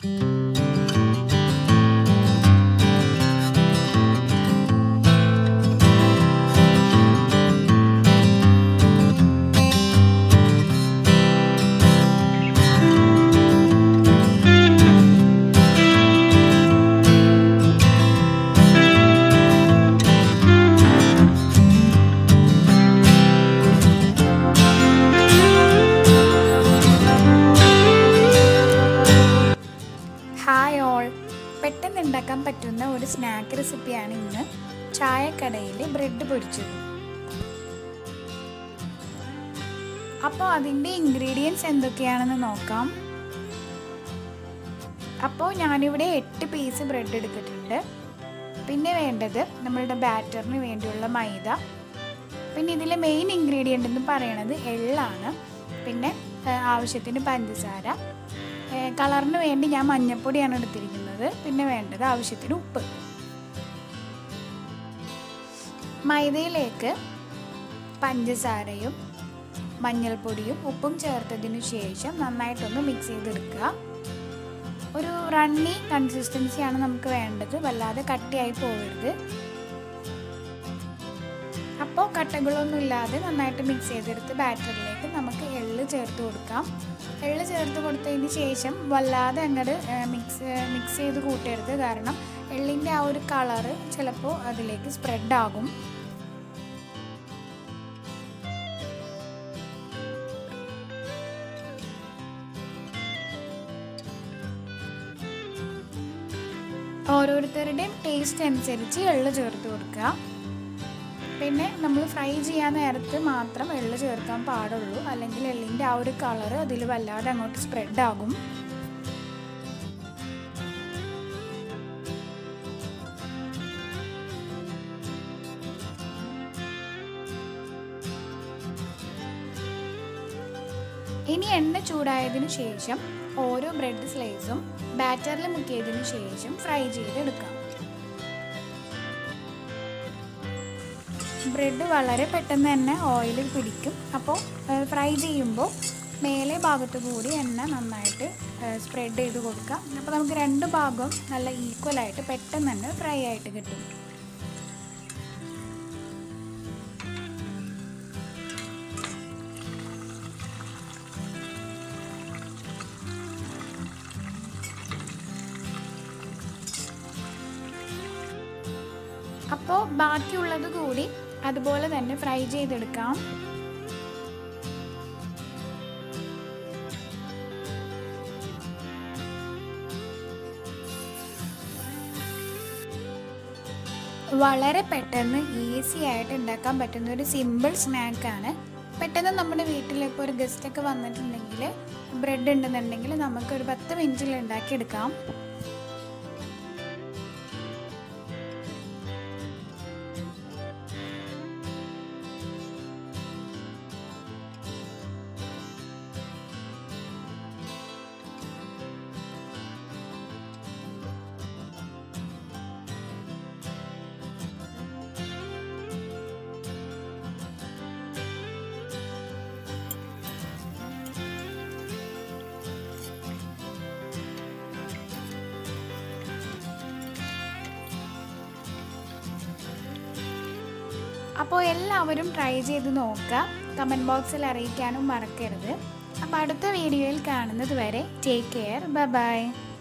hi all പെട്ടെന്ന് ഉണ്ടാക്കാൻ പറ്റുന്ന ഒരു സ്നാക്ക് റെസിപ്പിയാണ് ഇന്ന് ചായക്കടയിൽ ബ്രെഡ് പൊരിച്ചത് അപ്പോൾ അതിൻ്റെ ഇൻഗ്രീഡിയൻസ് എന്തൊക്കെയാണെന്ന് നോക്കാം അപ്പോൾ ഞാനിവിടെ എട്ട് പീസ് ബ്രെഡ് എടുത്തിട്ടുണ്ട് പിന്നെ വേണ്ടത് നമ്മളുടെ ബാറ്ററിന് വേണ്ടിയുള്ള മൈദ പിന്നെ ഇതിലെ മെയിൻ ഇൻഗ്രീഡിയൻ്റ് എന്ന് പറയണത് എള്ളാണ് പിന്നെ ആ, ആവശ്യത്തിന് പഞ്ചസാര ഏ, കളറിന് വേണ്ടി ഞാൻ മഞ്ഞൾപ്പൊടിയാണ് എടുത്തിരിക്കുന്നത് പിന്നെ വേണ്ടത് ആവശ്യത്തിന് ഉപ്പ് മൈദയിലേക്ക് പഞ്ചസാരയും മഞ്ഞൾപ്പൊടിയും ഉപ്പും ചേർത്തതിനു ശേഷം നന്നായിട്ടൊന്ന് മിക്സ് ചെയ്തെടുക്കുക ഒരു റണ്ണി കൺസിസ്റ്റൻസിയാണ് നമുക്ക് വേണ്ടത് വല്ലാതെ കട്ടിയായി പോകരുത് അപ്പോൾ കട്ടകളൊന്നും ഇല്ലാതെ നന്നായിട്ട് മിക്സ് ചെയ്തെടുത്ത് ബാറ്ററിലേക്ക് നമുക്ക് എള്ള് ചേർത്ത് കൊടുക്കാം എള്ള് ചേർത്ത് കൊടുത്തതിന് ശേഷം വല്ലാതെ അങ്ങോട്ട് മിക്സ് മിക്സ് ചെയ്ത് കൂട്ടരുത് കാരണം എള്ളിൻ്റെ ആ ഒരു കളറ് ചിലപ്പോൾ അതിലേക്ക് സ്പ്രെഡ് ആകും ഓരോരുത്തരുടെയും ടേസ്റ്റ് അനുസരിച്ച് എള്ള് ചേർത്ത് കൊടുക്കുക പിന്നെ നമ്മൾ ഫ്രൈ ചെയ്യാൻ നേരത്ത് മാത്രം എള്ള് ചേർക്കാൻ പാടുള്ളൂ അല്ലെങ്കിൽ എള്ളിൻ്റെ ആ ഒരു കളറ് അതിൽ വല്ലാതെ അങ്ങോട്ട് സ്പ്രെഡ് ആകും ഇനി എണ്ണ ചൂടായതിനു ശേഷം ഓരോ ബ്രെഡ് സ്ലൈസും ബാറ്ററിൽ മുക്കിയതിനു ശേഷം ഫ്രൈ ചെയ്തെടുക്കാം ബ്രെഡ് വളരെ പെട്ടെന്ന് തന്നെ ഓയിലിൽ പിടിക്കും അപ്പോൾ ഫ്രൈ ചെയ്യുമ്പോൾ മേലെ ഭാഗത്ത് കൂടി എണ്ണ നന്നായിട്ട് സ്പ്രെഡ് ചെയ്ത് കൊടുക്കാം അപ്പോൾ നമുക്ക് രണ്ട് ഭാഗവും നല്ല ഈക്വലായിട്ട് പെട്ടെന്ന് തന്നെ ഫ്രൈ ആയിട്ട് കിട്ടും അപ്പോൾ ബാക്കിയുള്ളത് കൂടി അതുപോലെ തന്നെ ഫ്രൈ ചെയ്തെടുക്കാം വളരെ പെട്ടെന്ന് ഈസി ആയിട്ട് ഉണ്ടാക്കാൻ പറ്റുന്ന ഒരു സിമ്പിൾ സ്നാക്കാണ് പെട്ടെന്ന് നമ്മുടെ വീട്ടിലിപ്പോൾ ഒരു ഗസ്റ്റൊക്കെ വന്നിട്ടുണ്ടെങ്കിൽ ബ്രെഡ് ഉണ്ടെന്നുണ്ടെങ്കിൽ നമുക്കൊരു പത്ത് മിനിറ്റിൽ ഉണ്ടാക്കിയെടുക്കാം അപ്പോൾ എല്ലാവരും ട്രൈ ചെയ്ത് നോക്കുക കമൻറ്റ് ബോക്സിൽ അറിയിക്കാനും മറക്കരുത് അപ്പോൾ അടുത്ത വീഡിയോയിൽ കാണുന്നത് വരെ ടേക്ക് കെയർ ബൈ ബൈ